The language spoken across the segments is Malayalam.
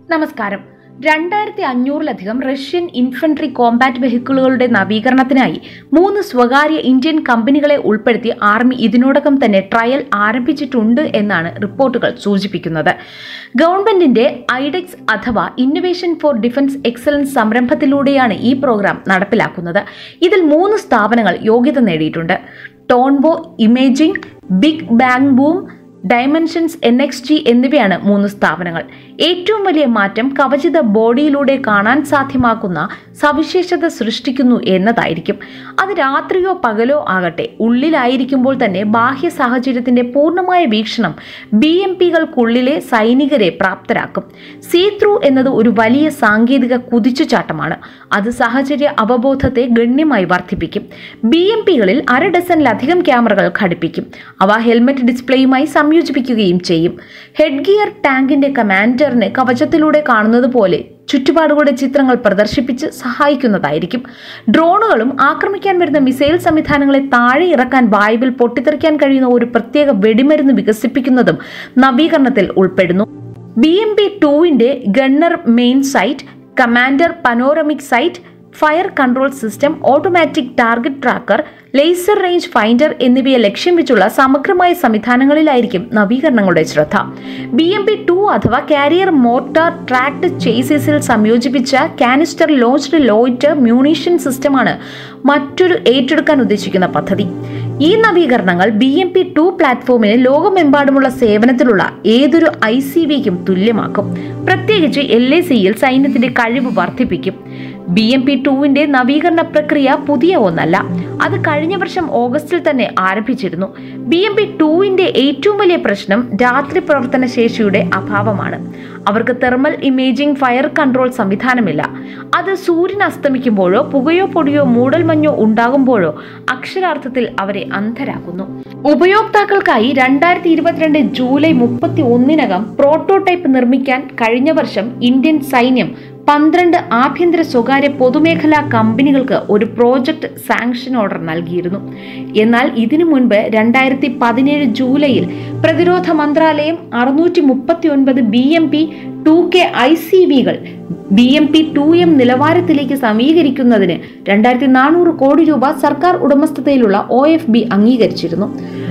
നമസ്കാരം രണ്ടായിരത്തി അഞ്ഞൂറിലധികം റഷ്യൻ ഇൻഫൻട്രി കോമ്പാറ്റ് വെഹിക്കിളുകളുടെ നവീകരണത്തിനായി മൂന്ന് സ്വകാര്യ ഇന്ത്യൻ കമ്പനികളെ ഉൾപ്പെടുത്തി ആർമി ഇതിനോടകം തന്നെ ട്രയൽ ആരംഭിച്ചിട്ടുണ്ട് എന്നാണ് റിപ്പോർട്ടുകൾ സൂചിപ്പിക്കുന്നത് ഗവൺമെന്റിന്റെ ഐഡെക്സ് അഥവാ ഇന്നൊവേഷൻ ഫോർ ഡിഫൻസ് എക്സലൻസ് സംരംഭത്തിലൂടെയാണ് ഈ പ്രോഗ്രാം നടപ്പിലാക്കുന്നത് ഇതിൽ മൂന്ന് സ്ഥാപനങ്ങൾ യോഗ്യത നേടിയിട്ടുണ്ട് Tonbo imaging big bang boom dimensions N X G എന്നിവയാണ് മൂന്ന് സ്ഥാപനങ്ങൾ ഏറ്റവും വലിയ മാറ്റം കവചിത ബോഡിയിലൂടെ കാണാൻ സാധ്യമാക്കുന്ന സവിശേഷത സൃഷ്ടിക്കുന്നു എന്നതായിരിക്കും അത് രാത്രിയോ പകലോ ആകട്ടെ ഉള്ളിലായിരിക്കുമ്പോൾ തന്നെ ബാഹ്യ സാഹചര്യത്തിന്റെ പൂർണ്ണമായ വീക്ഷണം ബി എം പികൾക്കുള്ളിലെ സൈനികരെ പ്രാപ്തരാക്കും സീ ത്രൂ എന്നത് ഒരു വലിയ സാങ്കേതിക കുതിച്ചുചാട്ടമാണ് അത് സാഹചര്യ അവബോധത്തെ ഗണ്യമായി വർദ്ധിപ്പിക്കും ബി എം പികളിൽ അര ഡസനിലധികം ക്യാമറകൾ ഘടിപ്പിക്കും അവ ഹെൽമറ്റ് ഡിസ്പ്ലേയുമായി സംയോജിപ്പിക്കുകയും ചെയ്യും ഹെഡ് ഗിയർ ടാങ്കിന്റെ കമാൻഡറിനെ കവചത്തിലൂടെ കാണുന്നത് പോലെ ചുറ്റുപാടുകളുടെ ചിത്രങ്ങൾ പ്രദർശിപ്പിച്ച് സഹായിക്കുന്നതായിരിക്കും ഡ്രോണുകളും ആക്രമിക്കാൻ വരുന്ന മിസൈൽ സംവിധാനങ്ങളെ താഴെ ഇറക്കാൻ വായുവിൽ പൊട്ടിത്തെറിക്കാൻ കഴിയുന്ന ഒരു പ്രത്യേക വെടിമരുന്ന് വികസിപ്പിക്കുന്നതും നവീകരണത്തിൽ ഉൾപ്പെടുന്നു ബി എം ബി ടുവിന്റെ gunner main sight commander panoramic sight fire control system automatic target tracker laser range finder എന്നിവയെ ലക്ഷ്യം വെച്ചുള്ള സമഗ്രമായ സംവിധാനങ്ങളിലായിരിക്കും നവീകരണങ്ങളുടെ ശ്രദ്ധ ബി എം പി ടു അഥവാ കാരിയർ മോട്ടാർ ട്രാക്ട് ചേസിസിൽ സംയോജിപ്പിച്ച കാനിസ്റ്റർ ലോഞ്ച്ഡ് ലോയിറ്റ് മ്യൂണീഷൻ സിസ്റ്റമാണ് മറ്റൊരു ഏറ്റെടുക്കാൻ ഉദ്ദേശിക്കുന്ന പദ്ധതി ഈ നവീകരണങ്ങൾ ബി എം പി ടു പ്ലാറ്റ്ഫോമിന് ലോകമെമ്പാടുമുള്ള സേവനത്തിലുള്ള ഏതൊരു ഐ സി വിക്കും തുല്യമാക്കും പ്രത്യേകിച്ച് എൽ എ സിയിൽ സൈന്യത്തിന്റെ കഴിവ് വർദ്ധിപ്പിക്കും ബി എം പി ടുവിന്റെ നവീകരണ പ്രക്രിയ പുതിയ ഒന്നല്ല അത് കഴിഞ്ഞ വർഷം ഓഗസ്റ്റിൽ തന്നെ ആരംഭിച്ചിരുന്നു ബി എം പി ടുവിന്റെ ഏറ്റവും വലിയ പ്രശ്നം രാത്രി പ്രവർത്തന ശേഷിയുടെ അഭാവമാണ് അവർക്ക് തെർമൽ ഇമേജിംഗ് ഫയർ കൺട്രോൾ സംവിധാനമില്ല അത് സൂര്യൻ അസ്തമിക്കുമ്പോഴോ പുകയോ പൊടിയോ മൂടൽമഞ്ഞോ ഉണ്ടാകുമ്പോഴോ അക്ഷരാർത്ഥത്തിൽ അവരെ അന്ധരാക്കുന്നു ഉപയോക്താക്കൾക്കായി രണ്ടായിരത്തി ഇരുപത്തിരണ്ട് ജൂലൈ മുപ്പത്തി ഒന്നിനകം പ്രോട്ടോടൈപ്പ് നിർമ്മിക്കാൻ കഴിഞ്ഞ വർഷം ഇന്ത്യൻ സൈന്യം പന്ത്രണ്ട് ആഭ്യന്തര സ്വകാര്യ പൊതുമേഖലാ കമ്പനികൾക്ക് ഒരു പ്രോജക്റ്റ് സാങ്ഷൻ ഓർഡർ നൽകിയിരുന്നു എന്നാൽ ഇതിനു മുൻപ് രണ്ടായിരത്തി പതിനേഴ് ജൂലൈയിൽ പ്രതിരോധ മന്ത്രാലയം അറുന്നൂറ്റി മുപ്പത്തി ഒൻപത് B M P two K I C വികൾ B M P two M നിലവാരത്തിലേക്ക് സമീകരിക്കുന്നതിന് രണ്ടായിരത്തി നാനൂറ് കോടി രൂപ സർക്കാർ ഉടമസ്ഥതയിലുള്ള ഒ എഫ് ബി അംഗീകരിച്ചിരുന്നു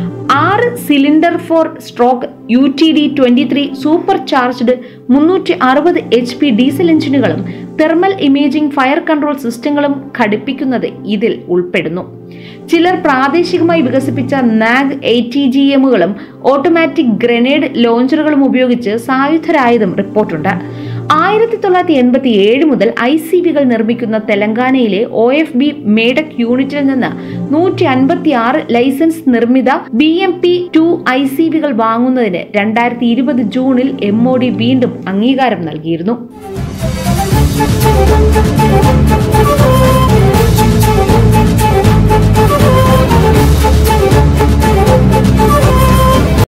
ആറ് cylinder four stroke U T D twenty three supercharged മുന്നൂറ്റി അറുപത് എച്ച് പി ഡീസൽ എഞ്ചിനുകളും തെർമൽ ഇമേജിംഗ് ഫയർ കൺട്രോൾ സിസ്റ്റങ്ങളും ഘടിപ്പിക്കുന്നത് ഇതിൽ ഉൾപ്പെടുന്നു ചിലർ പ്രാദേശികമായി വികസിപ്പിച്ച നാഗ് എ ടി ജി എമ്മുകളും ഓട്ടോമാറ്റിക് ഗ്രനേഡ് ലോഞ്ചറുകളും ഉപയോഗിച്ച് സായുധരായതും റിപ്പോർട്ടുണ്ട് ആയിരത്തി തൊള്ളായിരത്തി എൺപത്തി ഏഴ് മുതൽ ഐ സി വികൾ നിർമ്മിക്കുന്ന തെലങ്കാനയിലെ ഒ എഫ് ബി മേഡക് യൂണിറ്റിൽ നിന്ന് നൂറ്റി അൻപത്തി ആറ് ലൈസൻസ് നിർമ്മിത B M P two I C വികൾ വാങ്ങുന്നതിന് രണ്ടായിരത്തി ഇരുപത് ജൂണിൽ എം ഒ ഡി വീണ്ടും അംഗീകാരം നൽകിയിരുന്നു